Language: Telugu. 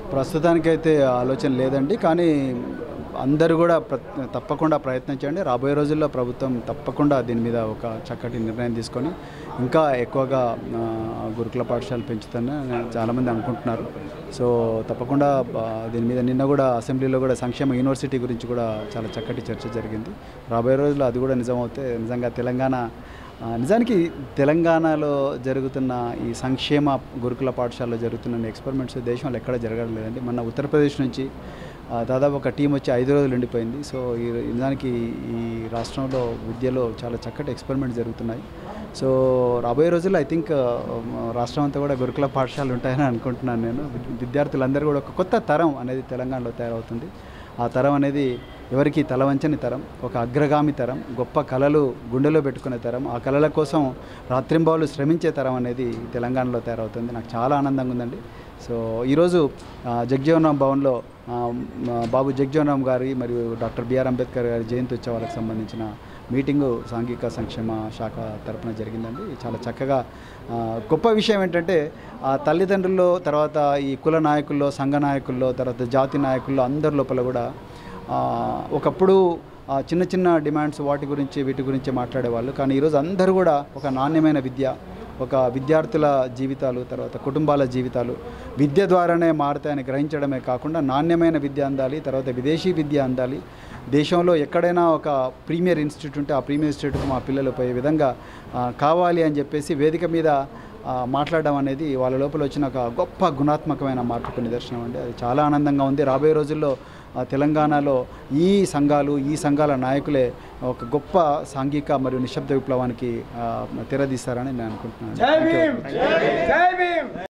ప్రస్తుతానికైతే ఆలోచన లేదండి కానీ అందరూ కూడా ప్ర తప్పకుండా ప్రయత్నించండి రాబోయే రోజుల్లో ప్రభుత్వం తప్పకుండా దీని మీద ఒక చక్కటి నిర్ణయం తీసుకొని ఇంకా ఎక్కువగా ఆ, గురుకుల పాఠశాలలు పెంచుతానని చాలామంది అనుకుంటున్నారు సో తప్పకుండా ఆ, దీని మీద నిన్న కూడా అసెంబ్లీలో కూడా సంక్షేమ యూనివర్సిటీ గురించి కూడా చాలా చక్కటి చర్చ జరిగింది రాబోయే రోజుల్లో అది కూడా నిజమవుతే నిజంగా తెలంగాణ ఆ, నిజానికి తెలంగాణలో జరుగుతున్న ఈ సంక్షేమ గురుకుల పాఠశాలలో జరుగుతున్న ఎక్స్పెరిమెంట్స్ దేశంలో ఎక్కడ జరగడం లేదండి మన ఉత్తరప్రదేశ్ నుంచి ఆ, దాదాపు ఒక టీం వచ్చి ఐదు రోజులు ఉండిపోయింది సో ఈ నిజానికి ఈ రాష్ట్రంలో విద్యలో చాలా చక్కటి ఎక్స్పెరిమెంట్ జరుగుతున్నాయి సో రాబోయే రోజుల్లో ఐ థింక్ రాష్ట్రం అంతా కూడా గురుకుల పాఠశాలలు ఉంటాయని అనుకుంటున్నాను నేను విద్- విద్యార్థులందరూ కూడా ఒక కొత్త తరం అనేది తెలంగాణలో తయారవుతుంది ఆ తరం అనేది ఎవరికి తలవంచని తరం ఒక అగ్రగామి తరం గొప్ప కళలు గుండెలో పెట్టుకునే తరం ఆ కళల కోసం రాత్రింబావులు శ్రమించే తరం అనేది తెలంగాణలో తయారవుతుంది నాకు చాలా ఆనందంగా ఉందండి సో ఈరోజు ఆ, జగజీవన్ రామ్ భవన్లో ఆ, మా బాబు జగజీవన్ రామ్ గారి మరియు డాక్టర్ బిఆర్ అంబేద్కర్ గారి జయంతి ఉత్సవాలకు సంబంధించిన మీటింగు సాంఘిక సంక్షేమ శాఖ తరపున జరిగిందండి చాలా చక్కగా ఆ, గొప్ప విషయం ఏంటంటే ఆ తల్లిదండ్రుల్లో తర్వాత ఈ కుల నాయకుల్లో సంఘ నాయకుల్లో తర్వాత జాతి నాయకుల్లో అందరి లోపల కూడా ఆ, ఒకప్పుడు ఆ, చిన్న చిన్న డిమాండ్స్ వాటి గురించి వీటి గురించి మాట్లాడేవాళ్ళు కానీ ఈరోజు అందరూ కూడా ఒక నాణ్యమైన విద్య ఒక విద్యార్థుల జీవితాలు తర్వాత కుటుంబాల జీవితాలు విద్య ద్వారానే మారుతాయని గ్రహించడమే కాకుండా నాణ్యమైన విద్య అందాలి తర్వాత విదేశీ విద్య అందాలి దేశంలో ఎక్కడైనా ఒక ప్రీమియర్ ఇన్స్టిట్యూట్ ఉంటే ఆ ప్రీమియర్ ఇన్స్టిట్యూట్కి మా పిల్లలు పోయే విధంగా ఆ, కావాలి అని చెప్పేసి వేదిక మీద ఆ, మాట్లాడడం అనేది వాళ్ళ లోపల వచ్చిన ఒక గొప్ప గుణాత్మకమైన మార్పుకు నిదర్శనం అండి అది చాలా ఆనందంగా ఉంది రాబోయే రోజుల్లో ఆ, తెలంగాణలో ఈ సంఘాలు ఈ సంఘాల నాయకులే ఒక గొప్ప సాంఘిక మరియు నిశ్శబ్ద విప్లవానికి ఆ, తెరదీస్తారని నేను అనుకుంటున్నాను Thank you.